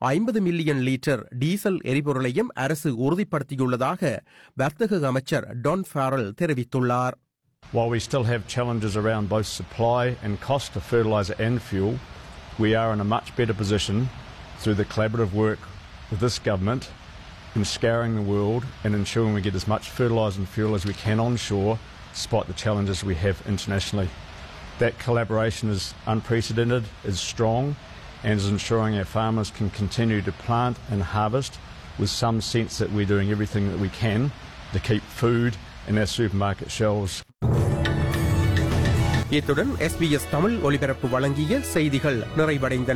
ஐம்பது million litre diesel எரிபொருளையும் அரசு உறுதிப்படுத்தியுள்ளதாக வர்த்தக அமைச்சர் டான் ஃபாரல் தெரிவித்துள்ளார் While we still have challenges around both supply and cost of fertiliser and fuel, we are in a much better position through the collaborative work with this government in scouring the world and ensuring we get as much fertiliser and fuel as we can onshore despite the challenges we have internationally. That collaboration is unprecedented, is strong, and is ensuring our farmers can continue to plant and harvest with some sense that we're doing everything that we can to keep food in our supermarket shelves. இத்துடன் SBS Tamil ஒலிபரப்பு வழங்கிய செய்திகள் நிறைவடைந்தன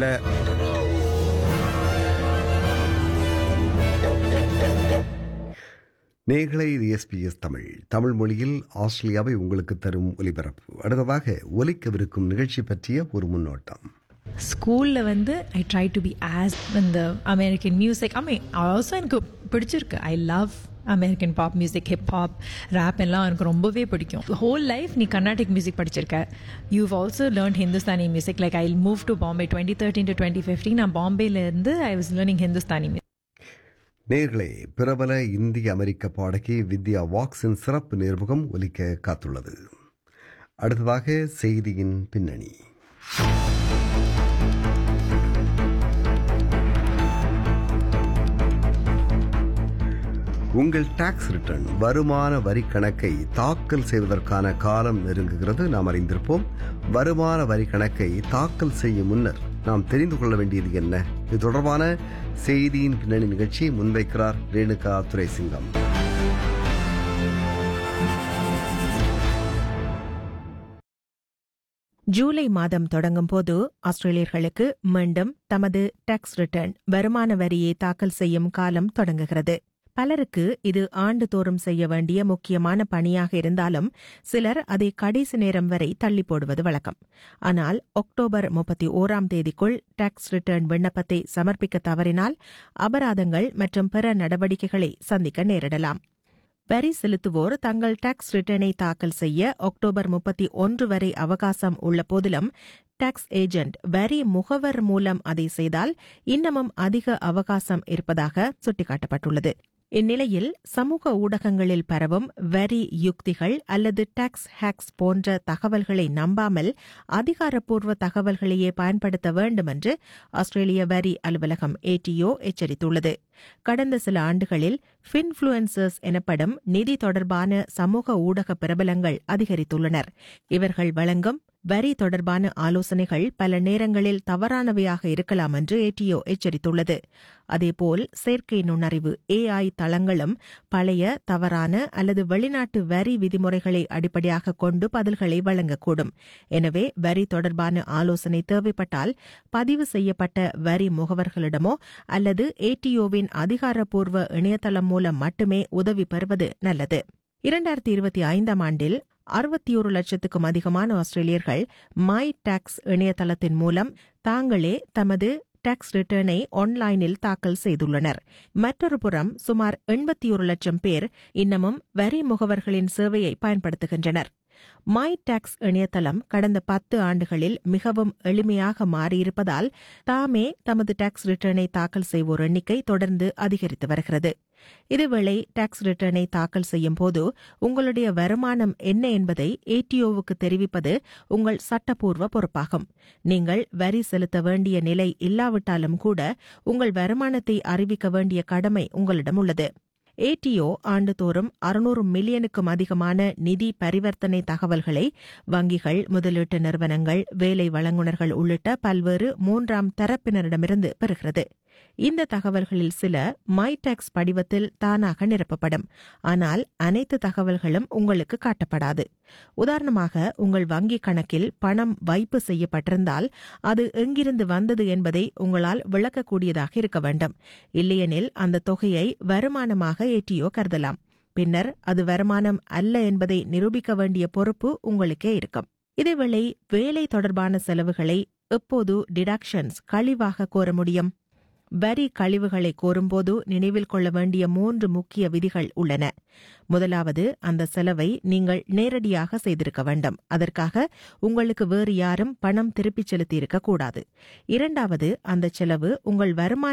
நேர்களை இது SBS Tamil Tamil மொழியில் ஆஸ்திரேலியாவை உங்களுக்கு தரும் ஒலிபரப்பு அடுத்ததாக ஒலிக்கவிருக்கும் நிகழ்ச்சி பற்றிய ஒரு முன்னோட்டம் ஸ்கூலில் வந்து I try to be as இந்த American music I mean also எனக்கு பிடிச்சிருக்கு I love American pop music hip hop rap எல்லாம் எனக்கு ரொம்பவே பிடிக்கும் ஹோல் லைஃப் நீ கர்நாடிக் மியூசிக் படிச்சிருக்க you've also learn Hindustani music like I move to Bombay twenty thirteen to twenty fifteen நான் பாம்பேலேருந்து I was learning Hindustani music நேர்களே பிரபல இந்திய அமெரிக்க பாடகி வித்யா வாக்ஸின் சிறப்பு நேர்முகம் ஒலிக்க காத்துள்ளது அடுத்ததாக செய்தியின் பின்னணி உங்கள் டாக்ஸ் ரிட்டர்ன் வருமான வரி கணக்கை தாக்கல் செய்வதற்கான காலம் நெருங்குகிறது நாம் அறிந்திருப்போம் வருமான வரி கணக்கை தாக்கல் செய்யும் முன்னர் நாம் தெரிந்து கொள்ள வேண்டியது என்ன இது தொடர்பான செய்தியின் பின்னணி நிகழ்ச்சியை முன்வைக்கிறார் ரேணுகா துரைசிங்கம் ஜூலை மாதம் தொடங்கும் போது ஆஸ்திரேலியர்களுக்கு மீண்டும் தமது டாக்ஸ் ரிட்டர்ன் வருமான வரியை தாக்கல் செய்யும் காலம் தொடங்குகிறது பலருக்கு இது ஆண்டுதோறும் செய்ய வேண்டிய முக்கியமான பணியாக இருந்தாலும் சிலர் அதை கடைசி நேரம் வரை தள்ளி போடுவது வழக்கம் ஆனால் அக்டோபர் முப்பத்தி ஓராம் தேதிக்குள் டாக்ஸ் ரிட்டர்ன் விண்ணப்பத்தை சமர்ப்பிக்க தவறினால் அபராதங்கள் மற்றும் பிற நடவடிக்கைகளை சந்திக்க நேரிடலாம் வரி செலுத்துவோர் தங்கள் டாக்ஸ் ரிட்டர்னை தாக்கல் செய்ய அக்டோபர் முப்பத்தி ஒன்று வரை அவகாசம் உள்ள போதிலும் டாக்ஸ் ஏஜென்ட் வரி முகவர் மூலம் அதை செய்தால் இன்னமும் அதிக அவகாசம் இருப்பதாக சுட்டிக்காட்டப்பட்டுள்ளது இந்நிலையில் சமூக ஊடகங்களில் பரவும் வரி யுக்திகள் அல்லது டாக்ஸ் ஹேக்ஸ் போன்ற தகவல்களை நம்பாமல் அதிகாரப்பூர்வ தகவல்களையே பயன்படுத்த வேண்டும் என்று ஆஸ்திரேலிய வரி அலுவலகம் ஏடிஓ எச்சரித்துள்ளது கடந்த சில ஆண்டுகளில் ஃபின்ஃபுளுசர்ஸ் எனப்படும் நிதி தொடர்பான சமூக ஊடக பிரபலங்கள் அதிகரித்துள்ளனர் இவர்கள் வழங்கும் வரி தொடர்பான ஆலோசனைகள் பல நேரங்களில் தவறானவையாக இருக்கலாம் என்று ஏடிஓ எச்சரித்துள்ளது அதேபோல் செயற்கை நுண்ணறிவு ஏஐ தளங்களும் பழைய தவறான அல்லது வெளிநாட்டு வரி விதிமுறைகளை அடிப்படையாக கொண்டு பதில்களை வழங்கக்கூடும் எனவே வரி தொடர்பான ஆலோசனை தேவைப்பட்டால் பதிவு செய்யப்பட்ட வரி முகவர்களிடமோ அல்லது ஏடிஓவின் அதிகாரப்பூர்வ இணையதளம் மூலம் மட்டுமே உதவி பெறுவது நல்லது இரண்டாயிரத்தி இருபத்தி ஐந்தாம் ஆண்டில் அறுபத்தி ஒரு லட்சத்துக்கும் அதிகமான ஆஸ்திரேலியர்கள் மை டாக்ஸ் இணையதளத்தின் மூலம் தாங்களே தமது டாக்ஸ் ரிட்டர்னை ஆன்லைனில் தாக்கல் செய்துள்ளனர் மற்றொரு புறம் சுமார் எண்பத்தி ஒரு லட்சம் பேர் இன்னமும் வரி முகவர்களின் சேவையை பயன்படுத்துகின்றனர் மை டாக்ஸ் இணையதளம் கடந்த பத்து ஆண்டுகளில் மிகவும் எளிமையாக மாறியிருப்பதால் தாமே தமது டாக்ஸ் ரிட்டர்னை தாக்கல் செய்வோர் எண்ணிக்கை தொடர்ந்து அதிகரித்து வருகிறது இதேவேளை டாக்ஸ் ரிட்டர்னை தாக்கல் செய்யும் போது உங்களுடைய வருமானம் என்ன என்பதை ஏடிஓவுக்கு தெரிவிப்பது உங்கள் சட்டப்பூர்வ பொறுப்பாகும் நீங்கள் வரி செலுத்த வேண்டிய நிலை இல்லாவிட்டாலும் கூட உங்கள் வருமானத்தை அறிவிக்க வேண்டிய கடமை உங்களிடம் உள்ளது ஏடிஓ ஆண்டுதோறும் அறுநூறு மில்லியனுக்கும் அதிகமான நிதி பரிவர்த்தனை தகவல்களை வங்கிகள் முதலீட்டு நிறுவனங்கள் வேலை வழங்குநர்கள் உள்ளிட்ட பல்வேறு மூன்றாம் தரப்பினரிடமிருந்து பெறுகிறது இந்த தகவல்களில் சில மைடாக்ஸ் படிவத்தில் தானாக நிரப்பப்படும் ஆனால் அனைத்து தகவல்களும் உங்களுக்கு காட்டப்படாது உதாரணமாக உங்கள் வங்கிக் கணக்கில் பணம் வைப்பு செய்யப்பட்டிருந்தால் அது எங்கிருந்து வந்தது என்பதை உங்களால் விளக்கக்கூடியதாக இருக்க வேண்டும் இல்லையெனில் அந்த தொகையை வருமானமாக ஏற்றியோ கருதலாம் பின்னர் அது வருமானம் அல்ல என்பதை நிரூபிக்க வேண்டிய பொறுப்பு உங்களுக்கே இருக்கும் இதேவேளை வேலை தொடர்பான செலவுகளை எப்போது டிடக்ஷன்ஸ் கழிவாக கோர முடியும் வரி கழிவுகளை கோரும்போது நினைவில் கொள்ள வேண்டிய மூன்று முக்கிய விதிகள் உள்ளன முதலாவது அந்த செலவை நீங்கள் நேரடியாக செய்திருக்க வேண்டும் அதற்காக உங்களுக்கு வேறு யாரும் பணம் திருப்பிச் செலுத்தியிருக்க கூடாது இரண்டாவது அந்த செலவு உங்கள் வருமான